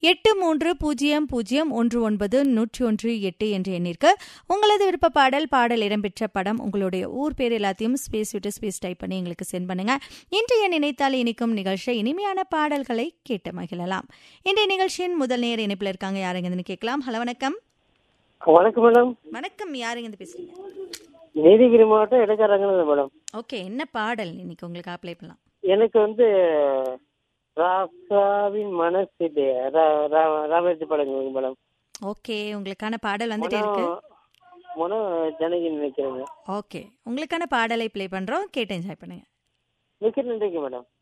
எட்டு மூன்று பூஜ்ஜியம் பூஜ்ஜியம் ஒன்று ஒன்பது நூற்றி ஒன்று எட்டு என்ற எண்ணிற்கு உங்களது விருப்ப பாடல் பாடல் இடம்பெற்ற படம் உங்களுடைய ஊர் பேர் எல்லாத்தையும் ஸ்பேஸ் விட்டு ஸ்பேஸ் டைப் பண்ணி எங்களுக்கு சென்ட் பண்ணுங்க இன்றைய நினைத்தால் இனிக்கும் நிகழ்ச்சியை இனிமையான பாடல்களை கேட்டு மகிழலாம் இன்றைய நிகழ்ச்சியின் முதல் நேர இணைப்பில் இருக்காங்க யாருங்கன்னு கேட்கலாம் ஹலோ வணக்கம் வணக்கம் மேடம் வணக்கம் யாருங்க பேசுறீங்க நீலகிரி மாவட்டம் இடைக்காரங்க மேடம் ஓகே என்ன பாடல் இன்னைக்கு உங்களுக்கு அப்ளை பண்ணலாம் எனக்கு வந்து ராசாவின் மனசிலே ராமராஜ் படங்க மேடம் ஓகே உங்களுக்கான பாடல் வந்துட்டே இருக்கு மனோ மனோ ஜனகி நினைக்கிறேங்க ஓகே உங்களுக்கான பாடலை ப்ளே பண்றோம் கேட்டு என்ஜாய் பண்ணுங்க மிக்க நன்றிங்க மேடம்